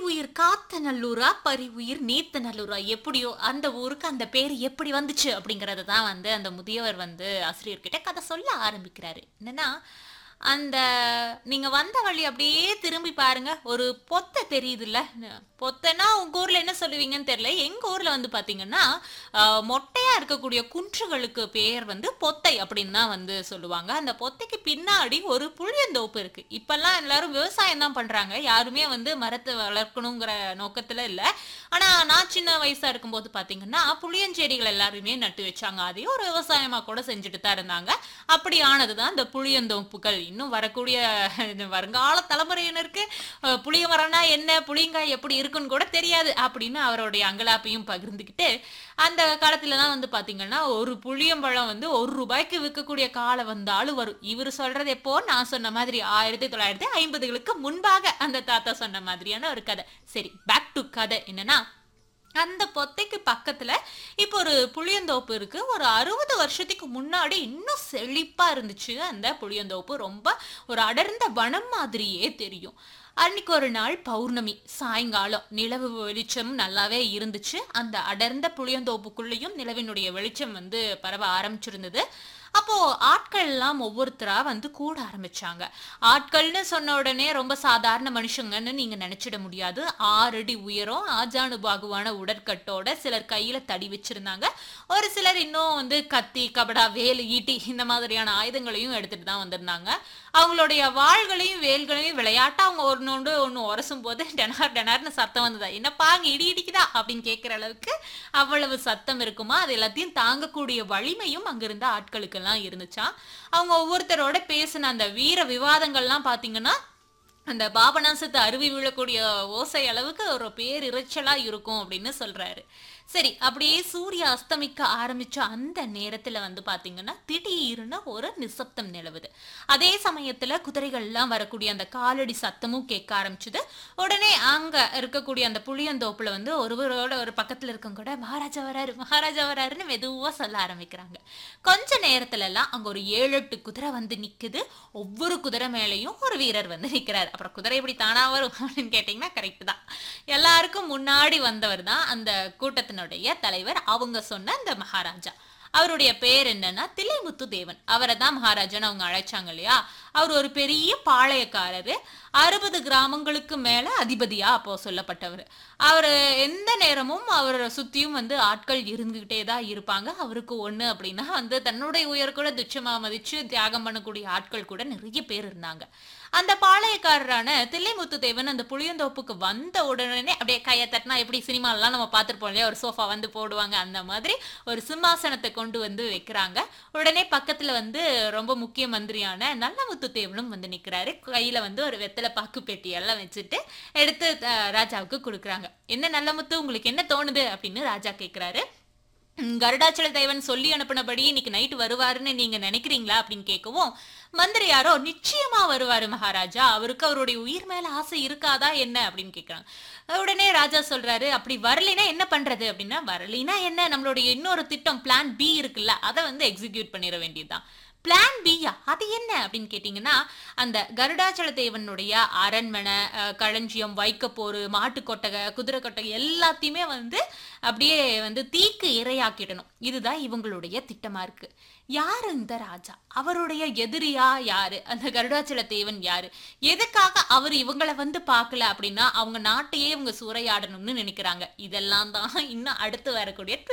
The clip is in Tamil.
உயிர் காத்த நல்லூரா பரி உயிர் நீத்த நல்லூரா எப்படியோ அந்த ஊருக்கு அந்த பேர் எப்படி வந்துச்சு அப்படிங்கறது தான் வந்து அந்த முதியவர் வந்து ஆசிரியர்கிட்ட கதை சொல்ல ஆரம்பிக்கிறாரு என்னன்னா அந்த நீங்க வந்த வழி அப்படியே திரும்பி பாருங்க ஒரு பொத்தை தெரியுதுல்ல பொத்தைனா உங்க ஊர்ல என்ன சொல்லுவீங்கன்னு தெரியல எங்க ஊர்ல வந்து பாத்தீங்கன்னா ஆஹ், மொட்டையா இருக்கக்கூடிய குன்றுகளுக்கு பேர் வந்து பொத்தை அப்படின்னு தான் வந்து சொல்லுவாங்க அந்த பொத்தைக்கு பின்னாடி ஒரு புளியந்தோப்பு இருக்கு இப்பெல்லாம் எல்லாரும் விவசாயம் தான் பண்றாங்க யாருமே வந்து மரத்தை வளர்க்கணுங்கிற நோக்கத்துல இல்ல ஆனா நான் சின்ன வயசா இருக்கும்போது பாத்தீங்கன்னா புளியஞ்செடிகள் எல்லாருமே நட்டு வச்சாங்க அதையும் ஒரு விவசாயமா கூட செஞ்சுட்டு தான் இருந்தாங்க அப்படி ஆனதுதான் இந்த புளியந்தோப்புகள் இன்னும் வரக்கூடிய இந்த வருங்கால தலைமுறையினருக்கு அஹ், புளிய மரம்னா என்ன புளியங்காய் எப்படி இருக்குன்னு கூட தெரியாது அப்படின்னு அவருடைய அங்கலாப்பையும் பகிர்ந்துக்கிட்டு அந்த காலத்துல தான் வந்து பாத்தீங்கன்னா ஒரு புளியம்பழம் வந்து ஒரு ரூபாய்க்கு விற்கக்கூடிய காலம் வந்தாலும் வரும் இவர் சொல்றது எப்போ நான் சொன்ன மாதிரி ஆயிரத்தி தொள்ளாயிரத்தி ஐம்பதுகளுக்கு முன்பாக அந்த தாத்தா சொன்ன மாதிரியான ஒரு கதை சரி பேக் டு கதை என்னன்னா அந்த பொத்தைக்கு பக்கத்துல இப்போ ஒரு புளியந்தோப்பு இருக்கு ஒரு அறுபது வருஷத்துக்கு முன்னாடி இன்னும் செழிப்பா இருந்துச்சு அந்த புளியந்தோப்பு ரொம்ப ஒரு அடர்ந்த வனம் மாதிரியே தெரியும் அன்னைக்கு ஒரு நாள் பௌர்ணமி சாயங்காலம் நிலவு வெளிச்சம் நல்லாவே இருந்துச்சு அந்த அடர்ந்த புளியந்தோப்புக்குள்ளேயும் நிலவினுடைய வெளிச்சம் வந்து பரவ ஆரம்பிச்சிருந்தது அப்போ ஆட்கள் எல்லாம் ஒவ்வொருத்தரா வந்து கூட ஆரம்பிச்சாங்க ஆட்கள்னு சொன்ன உடனே ரொம்ப சாதாரண மனுஷங்கன்னு நீங்க நினைச்சிட முடியாது ஆறடி உயரம் ஆஜானு பாகுவான உடற்கட்டோட சிலர் கையில தடி வச்சிருந்தாங்க ஒரு சிலர் இன்னும் வந்து கத்தி கபடா வேலு ஈட்டி இந்த மாதிரியான ஆயுதங்களையும் எடுத்துட்டு தான் வந்திருந்தாங்க அவங்களுடைய வாள்களையும் வேல்களையும் விளையாட்டா அவங்க ஒன்னொன்று ஒன்று உரசும் போது டெனார் டெனார்னு சத்தம் வந்ததா என்னப்பா அங்க இடி இடிக்குதா அப்படின்னு கேட்குற அளவுக்கு அவ்வளவு சத்தம் இருக்குமா அது எல்லாத்தையும் தாங்கக்கூடிய வலிமையும் அங்கிருந்த ஆட்களுக்கெல்லாம் இருந்துச்சாம் அவங்க ஒவ்வொருத்தரோட பேசின அந்த வீர விவாதங்கள்லாம் பார்த்தீங்கன்னா அந்த பாபநாசத்து அருவி விழக்கூடிய ஓசை அளவுக்கு ஒரு பேர் இறைச்சலா இருக்கும் அப்படின்னு சொல்றாரு சரி அப்படியே சூரிய அஸ்தமிக்க ஆரம்பிச்ச அந்த நேரத்துல வந்து பாத்தீங்கன்னா திடீர்னு ஒரு நிசப்தம் நிலவுது அதே சமயத்துல குதிரைகள்லாம் வரக்கூடிய அந்த காலடி சத்தமும் கேட்க ஆரம்பிச்சுது உடனே அங்க இருக்கக்கூடிய அந்த புளியந்தோப்புல வந்து ஒருவரோட ஒரு பக்கத்துல இருக்கவங்க கூட மகாராஜா வராரு மகாராஜா வராருன்னு மெதுவா சொல்ல ஆரம்பிக்கிறாங்க கொஞ்ச நேரத்துல எல்லாம் அங்க ஒரு ஏழு எட்டு குதிரை வந்து நிக்குது ஒவ்வொரு குதிரை மேலேயும் ஒரு வீரர் வந்து நிக்கிறாரு அப்புறம் குதிரை எப்படி தானா வரும் அப்படின்னு கேட்டீங்கன்னா கரெக்ட் தான் எல்லாருக்கும் முன்னாடி வந்தவர் தான் அந்த கூட்டத்தினுடைய தலைவர் அவங்க சொன்ன அந்த மகாராஜா அவருடைய பேர் என்னன்னா தில்லைமுத்து தேவன் அவரை தான் மகாராஜான்னு அவங்க அழைச்சாங்க இல்லையா அவர் ஒரு பெரிய பாளையக்காரரு அறுபது கிராமங்களுக்கு மேல அதிபதியா அப்போ சொல்லப்பட்டவர் அவர் எந்த நேரமும் அவரை சுத்தியும் வந்து ஆட்கள் இருந்துகிட்டே தான் இருப்பாங்க அவருக்கு ஒண்ணு அப்படின்னா வந்து தன்னுடைய உயர் கூட துச்சமா மதிச்சு தியாகம் பண்ணக்கூடிய ஆட்கள் கூட நிறைய பேர் இருந்தாங்க அந்த பாளையக்காரரான தில்லைமுத்து தேவன் அந்த புளியந்தோப்புக்கு வந்த உடனே அப்படியே கையை தட்டினா எப்படி சினிமாலலாம் நம்ம பார்த்துருப்போம் இல்லையா ஒரு சோஃபா வந்து போடுவாங்க அந்த மாதிரி ஒரு சிம்மாசனத்தை கொண்டு வந்து வைக்கிறாங்க உடனே பக்கத்துல வந்து ரொம்ப முக்கிய மந்திரியான நல்லமுத்து தேவனும் வந்து நிக்கிறாரு கையில வந்து ஒரு வெத்தலை பாக்கு பெட்டி எல்லாம் வச்சுட்டு எடுத்து அஹ், ராஜாவுக்கு கொடுக்குறாங்க என்ன நல்லமுத்து உங்களுக்கு என்ன தோணுது அப்படின்னு ராஜா கேக்குறாரு "ம், கருடாச்சல தேவன் சொல்லி அனுப்பினபடி இன்னைக்கு நைட்டு வருவாருன்னு நீங்க நினைக்கிறீங்களா அப்படின்னு கேட்கவும் மந்திரி யாரோ நிச்சயமா வருவாரு மகாராஜா அவருக்கு அவருடைய உயிர் மேல ஆசை இருக்காதா என்ன அப்படின்னு கேக்குறாங்க உடனே ராஜா சொல்றாரு அப்படி வரலைன்னா என்ன பண்றது அப்படின்னா வரலைன்னா என்ன நம்மளுடைய இன்னொரு திட்டம் பிளான் பி இருக்குல்ல அதை வந்து எக்ஸிக்யூட் பண்ணிட வேண்டியதுதான் பிளான் பியா அது என்ன அப்படின்னு கேட்டிங்கன்னா அந்த கருடாச்சல தேவனுடைய அரண்மனை அஹ், களஞ்சியம் வைக்கப்போரு மாட்டு கொட்டகை குதிரை கொட்டகை எல்லாத்தையுமே வந்து அப்படியே வந்து தீக்கு இரையாக்கிடணும் இதுதான் இவங்களுடைய திட்டமா இருக்கு யாரு இந்த ராஜா அவருடைய எதிரியா யாரு அந்த கருடாச்சல தேவன் யாரு எதுக்காக அவர் இவங்கள வந்து பார்க்கல அப்படின்னா அவங்க நாட்டையே இவங்க சூறையாடணும்னு நினைக்கிறாங்க இதெல்லாம் தான் இன்னும் அடுத்து வரக்கூடிய